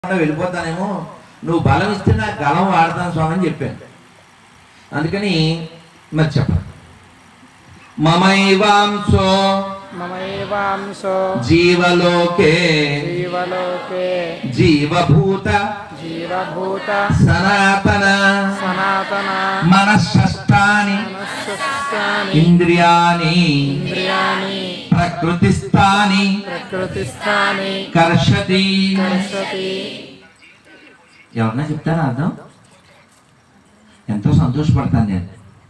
లేకుండా వెళ్ళిపోతానేమో నువ్వు బలం ఇస్తే నాకు గలం వాడతాను స్వామి అని చెప్పాను అందుకని మరి చెప్పండి మమైవాంశో మమైవాంశో జీవలోకే జీవలోకే జీవభూత జీవభూత సనాతన సనాతన మనశ్శస్త్రాని మనస్సుస్థాని ఇంద్రియాని ఇంద్రియాణి ప్రకృతిస్థాని ప్రకృతిస్థాని కర్షతి కర్షతి ఎవరన్నా చెప్తారా అర్థం ఎంతో సంతోషపడతాను నేను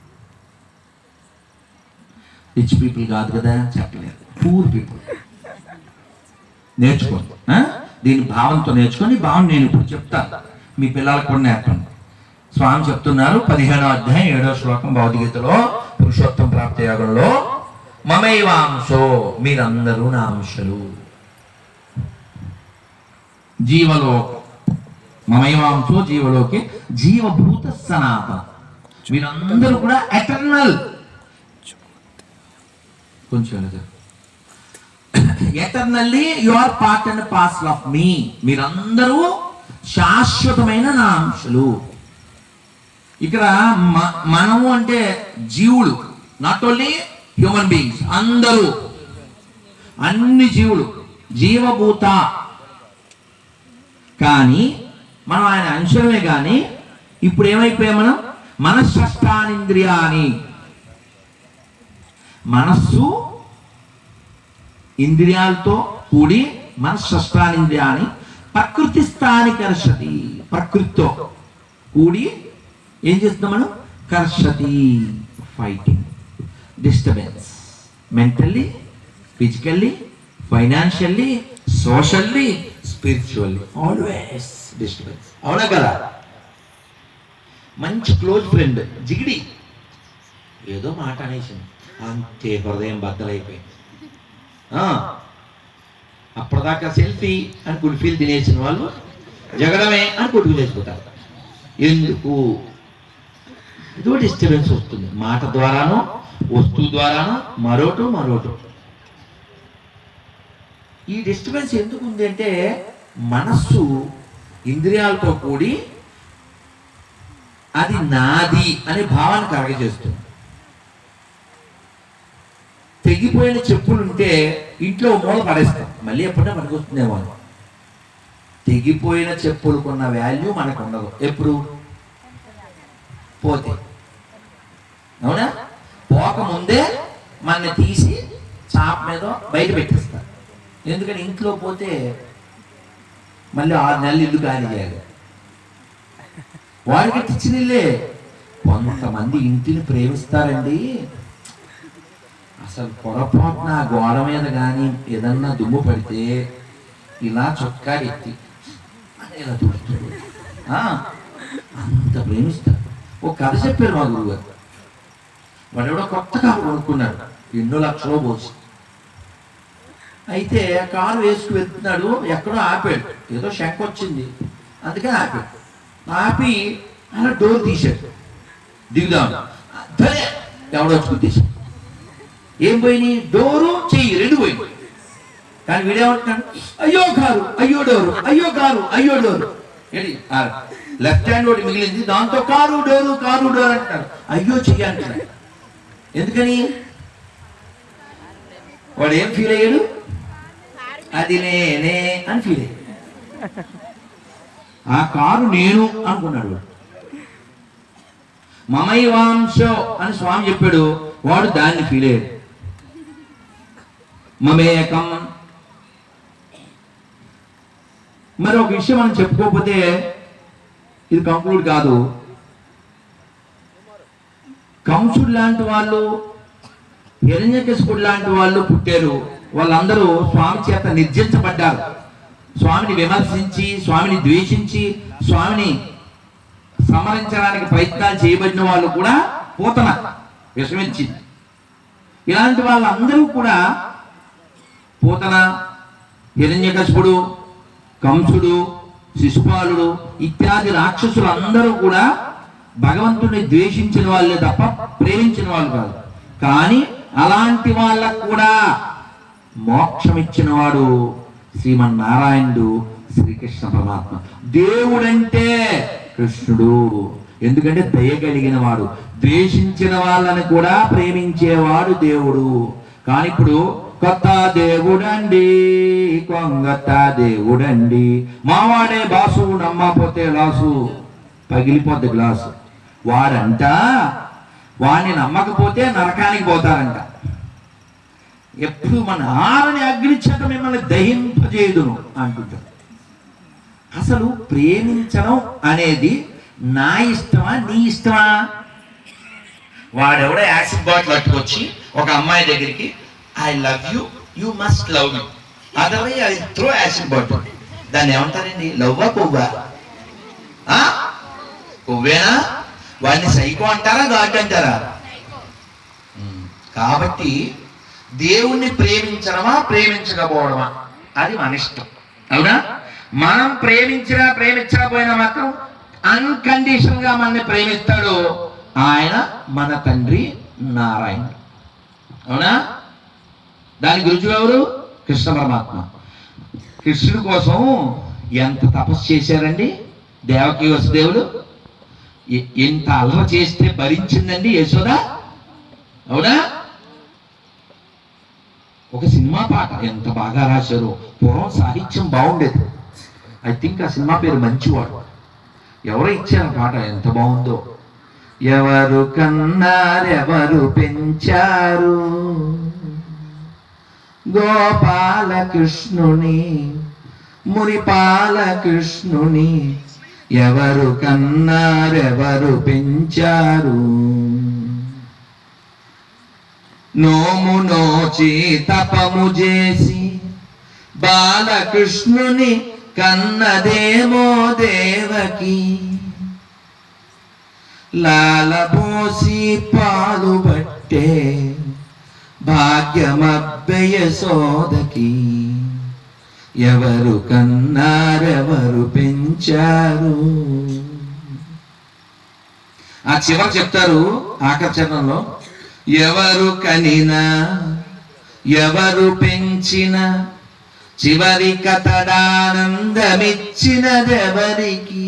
రిచ్ పీపుల్ కాదు కదా చెప్పలేదు పూర్ పీపుల్ నేర్చుకోండి ఆ? దీని భావంతో నేర్చుకొని భావం నేను ఇప్పుడు చెప్తాను మీ పిల్లలకు కూడా నేర్పండి స్వామి చెప్తున్నారు పదిహేడో అధ్యాయం ఏడో శ్లోకం భౌతికతలో పురుషోత్తం ప్రాప్తి యోగంలో మమైవాంశో మీరందరూ నా అంశలు జీవలోకం మమైవాంశో జీవలోకి జీవభూత సనాతన మీరందరూ కూడా ఎటర్నల్ కొంచెం eternally you are part and parcel of మీ మీరందరూ శాశ్వతమైన నా అంశలు ఇక్కడ మ- మనము అంటే జీవులు నాట్ ఓన్లీ హ్యూమన్ బీయింగ్స్ అందరూ అన్ని జీవులు జీవభూత కానీ మనం ఆయన అంశమే కానీ ఇప్పుడు ఏమైపోయాం మనం మనశ్శష్టానింద్రియాని మనస్సు ఇంద్రియాలతో కూడి మనశ్శస్త్రానింద్రియాన్ని ప్రకృతి స్థాని కర్షతి ప్రకృతితో కూడి ఏం చేస్తున్నాం మనం కర్షతి fighting disturbance mentally physically financially socially spiritually always disturbance అవునా కదా మంచి క్లోజ్ ఫ్రెండ్ జిగిడి ఏదో మాట అనేసింది అంతే హృదయం బద్దలైపోయింది ఆ, అప్పటిదాకా సెల్ఫీ అని కుల్ఫీలు తినేసిన వాళ్ళు జగడమే అని కొట్టుకు చేసుకుంటారు ఎందుకు ఇదో డిస్టర్బెన్స్ వస్తుంది మాట ద్వారానో వస్తువు ద్వారానో మరోటో మరోటో ఈ డిస్టర్బెన్స్ ఎందుకు ఉంది అంటే మనస్సు ఇంద్రియాలతో కూడి అది నాది అనే భావాన్ని కలగజేస్తుంది తెగిపోయిన చెప్పులు ఉంటే ఇంట్లో ఓ మూల పడేస్తాం మళ్ళీ ఎప్పుడైనా మనకు వస్తుందేమో అని. తెగిపోయిన చెప్పులకున్న వాల్యూ మనకు ఉండదు ఎప్పుడు పోతే అవునా పోకముందే మన తీసి చాప మీద బయట పెట్టేస్తారు ఎందుకని ఇంట్లో పోతే మళ్ళీ ఆరు నెలలు ఇల్లు ఖాళీ చేయాలి వారికి ఇచ్చిన ఇల్లే కొంతమంది ఇంటిని ప్రేమిస్తారండి అసలు పొరపాటున ఆ గోడ మీద కానీ ఏదన్నా దుమ్ము పడితే ఇలా చొక్కా ఎత్తి అని ఇలా తుడుతాడు. ఆ అంత ప్రేమిస్తారు ఓ కథ చెప్పారు మా గురువు గారు వాడు ఎవడో కొత్త కారు కొనుక్కున్నాడు ఎన్నో లక్షలో పోసి అయితే ఆ కారు వేసుకు వెళ్తున్నాడు ఎక్కడో ఆపాడు ఏదో శంక వచ్చింది అందుకని ఆపాడు ఆపి అలా డోర్ తీశాడు దిగుదాం సరే ఎవడో వచ్చి గుద్దేశాడు ఏం పోయినాయి డోరు చెయ్యి రెండు పోయింది కానీ వీడేమంటున్నాడు అయ్యో కారు అయ్యో డోరు అయ్యో కారు అయ్యో డోరు ఏంటి లెఫ్ట్ హ్యాండ్ ఒకటి మిగిలింది దాంతో కారు డోరు కారు డోరు అంటారు అయ్యో చెయ్యి అంటున్నాడు ఎందుకని వాడు ఏం ఫీల్ అయ్యాడు అది నేనే అని ఫీల్ అయ్యాడు ఆ కారు నేను అనుకున్నాడు వాడు మమైవాంశో అని స్వామి చెప్పాడు వాడు దాన్ని ఫీల్ అయ్యాడు మమేకం మరి ఒక విషయం మనం చెప్పుకోకపోతే ఇది కంక్లూడ్ కాదు కంసుడు లాంటి వాళ్ళు హిరణ్యకశిపుడు లాంటి వాళ్ళు పుట్టారు వాళ్ళందరూ స్వామి చేత నిర్జించబడ్డారు స్వామిని విమర్శించి స్వామిని ద్వేషించి స్వామిని సమరించడానికి ప్రయత్నాలు చేయబడిన వాళ్ళు కూడా పూతన విషమించింది ఇలాంటి వాళ్ళందరూ కూడా పూతన హిరణ్యకశిపుడు కంసుడు శిశుపాలుడు ఇత్యాది రాక్షసులు అందరూ కూడా భగవంతుడిని ద్వేషించిన వాళ్ళే తప్ప ప్రేమించిన వాళ్ళు కాదు కానీ అలాంటి వాళ్ళకు కూడా మోక్షం ఇచ్చిన వాడు శ్రీమన్నారాయణుడు శ్రీకృష్ణ పరమాత్మ దేవుడంటే కృష్ణుడు ఎందుకంటే దయ కలిగిన వాడు ద్వేషించిన వాళ్ళని కూడా ప్రేమించేవాడు దేవుడు కానీ ఇప్పుడు కొత్త దేవుడండి కొంగత దేవుడండి మావాడే బాసు నమ్మపోతే లాసు పగిలిపోద్ది గ్లాసు వాడంట వాడిని నమ్మకపోతే నరకానికి పోతారంట ఎప్పుడు మన ఆరని అగ్ని చేత మిమ్మల్ని దహింపజేయుదును అంటుంటాడు అసలు ప్రేమించడం అనేది నా ఇష్టమా నీ ఇష్టమా వాడెవడో యాసిడ్ బాటిల్ అట్టుకొచ్చి ఒక అమ్మాయి దగ్గరికి I love you you must love you otherwise I throw acid bottle దాన్ని ఏమంటారండి లవ్వా కొవ్వా ఆ? కొవ్వేనా వాడిని సైకో అంటారా గాడ్ అంటారా ఉమ్, కాబట్టి దేవుణ్ణి ప్రేమించడమా ప్రేమించకపోవడమా అది మన ఇష్టం అవునా మనం ప్రేమించినా ప్రేమించకపోయినా మాత్రం అన్కండిషన్ గా మనల్ని ప్రేమిస్తాడు ఆయన మన తండ్రి నారాయణ అవునా దాని గురించి ఎవరు కృష్ణ పరమాత్మ కృష్ణుడి కోసం ఎంత తపస్సు చేశారండి దేవకి వసుదేవుడు ఎ- ఎంత అల్లరి చేస్తే భరించిందండి యశోద అవునా ఒక సినిమా పాట ఎంత బాగా రాశారు పూర్వం సాహిత్యం బాగుండేది ఐ థింక్ ఆ సినిమా పేరు మంచివాడు ఎవరో ఇచ్చారు ఆ పాట ఎంత బాగుందో ఎవరు కన్నారెవరు పెంచారు గోపాలకృష్ణుని మునిపాలకృష్ణుని ఎవరు కన్నారెవరు పెంచారు నోము నోచి తపము చేసి బాలకృష్ణుని కన్నదేమో దేవకి లాలబోసి పాలు బట్టే భాగ్యమబ్బయ సోదకి ఎవరు కన్నారెవరు పెంచారు ఆ చివరి చెప్తారు ఆకర్షణలో ఎవరు కనినా ఎవరు పెంచిన చివరి కథడానందమిచ్చినదెవరికి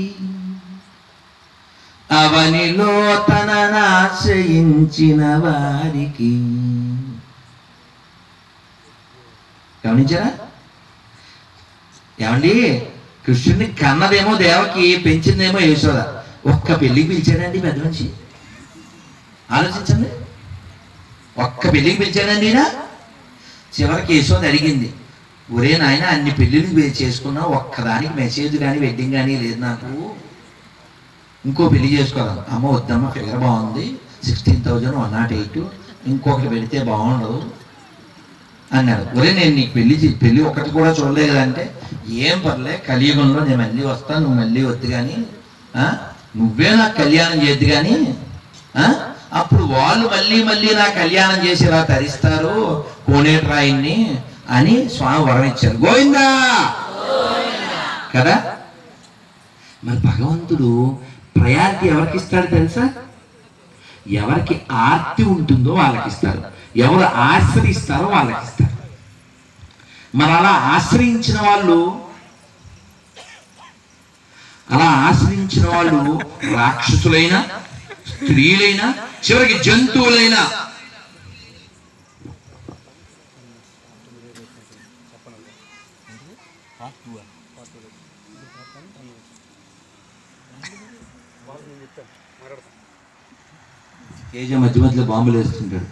అవనిలో తననాశ్రయించిన వారికి గమనించారా ఏమండి కృష్ణుని కన్నదేమో దేవకి పెంచిందేమో యశోద ఒక్క పెళ్లికి పిలిచాడండి పెద్ద మనిషి ఆలోచించండి ఒక్క పెళ్లికి పిలిచాడండి ఈయన చివరికి యశోద అడిగింది ఒరే నాయన అన్ని పెళ్ళిళ్ళు వే- చేసుకున్నా ఒక్కదానికి మెసేజ్ కానీ వెడ్డింగ్ కానీ లేదు నాకు ఇంకో పెళ్లి చేసుకోవాలి అమ్మ వద్దమ్మ ఫిగర్ బాగుంది sixteen thousand one not eight ఇంకొకటి పెడితే బాగుండదు అన్నాడు ఒరే నేను నీకు పెళ్లి చే- పెళ్లి ఒకటి కూడా చూడలేదు కదా అంటే ఏం పర్లే కలియుగంలో నేను మళ్ళీ వస్తాను నువ్వు మళ్ళీ వద్దు కానీ ఆ? నువ్వే నాకు కళ్యాణం చేద్దు కానీ ఆ? అప్పుడు వాళ్ళు మళ్ళీ మళ్ళీ నా కళ్యాణం చేసి ఇలా తరిస్తారు కోనేటి రాయిని అని స్వామి వరం ఇచ్చారు గోవిందా కదా మరి భగవంతుడు ప్రయారిటీ ఎవరికి ఇస్తాడు తెలుసా ఎవరికి ఆర్తి ఉంటుందో వాళ్ళకి ఇస్తారు ఎవరు ఆశ్రయిస్తారో వాళ్ళకి ఇస్తారు మరి అలా ఆశ్రయించిన వాళ్ళు అలా ఆశ్రయించిన వాళ్ళు రాక్షసులైనా స్త్రీలైనా చివరికి జంతువులైనా తేజ మధ్య మధ్యలో బాంబులు వేస్తుంటాడు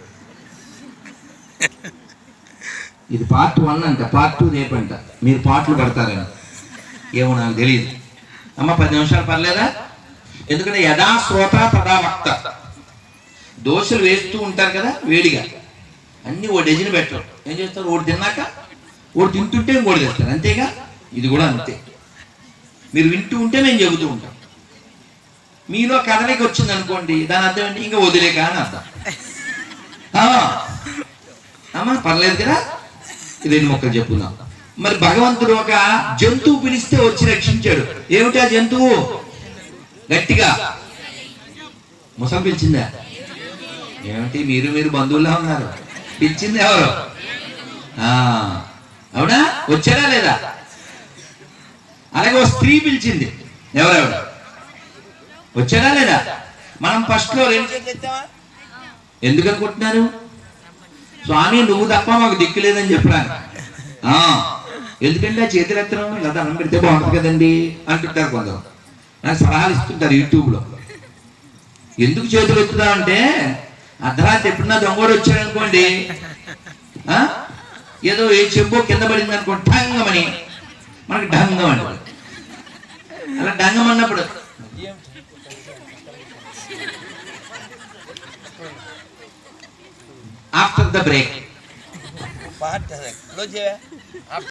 ఇది పార్ట్ వన్ అంట పార్ట్ టూ రేపంట మీరు పాటలు పడతారని ఏమో నాకు తెలియదు అమ్మ పది నిమిషాలు పర్లేదా ఎందుకంటే యథా శ్రోత తదా వక్త దోశలు వేస్తూ ఉంటారు కదా వేడిగా అన్ని ఓ డజన్ పెట్టరు ఏం చేస్తారు ఓడి తిన్నాక ఓడి తింటుంటే ఇంకోటి తెస్తారు అంతేగా ఇది కూడా అంతే మీరు వింటూ ఉంటే మేము చెబుతూ ఉంటాం మీలో కదలికి వచ్చింది అనుకోండి దాని అర్థం ఏంటి ఇంకా వదిలేక అని అర్థం ఆ, అమ్మా పర్లేదు కదా రెండు మొక్కలు చెప్పుకుందాం మరి భగవంతుడు ఒక జంతువు పిలిస్తే వచ్చి రక్షించాడు ఏమిటి ఆ జంతువు గట్టిగా ముసలి పిలిచిందా ఏమిటి మీరు మీరు బంధువుల్లా ఉన్నారు పిలిచింది ఎవరు ఆ, అవునా వచ్చారా లేదా అలాగే ఓ స్త్రీ పిలిచింది ఎవరెవరు వచ్చారా లేదా మనం ఫస్ట్ లో రెండు చేతులు ఎత్తామా ఎందుకు అనుకుంటున్నారు స్వామి నువ్వు తప్ప మాకు దిక్కు లేదని చెప్పరాను ఆ, ఎందుకంటే ఆ చేతులు ఎత్తడం ఇలా దండం పెడితే బాగుంటుంది కదండి అంటుంటారు కొందరు నాకు సలహాలు ఇస్తుంటారు యూట్యూబ్లో ఎందుకు చేతులు ఎత్తుతా అంటే అర్ధరాత్రి ఎప్పుడన్నా దొంగోడు వచ్చాడు అనుకోండి ఆ? ఏదో ఏ చెప్పు కింద పడింది అనుకోండి ఢంగమని మనకి ఢంగం అంటారు అలా డంగం అన్నప్పుడు ఆఫ్టర్ ద బ్రేక్ క్లోజ్ చేయవా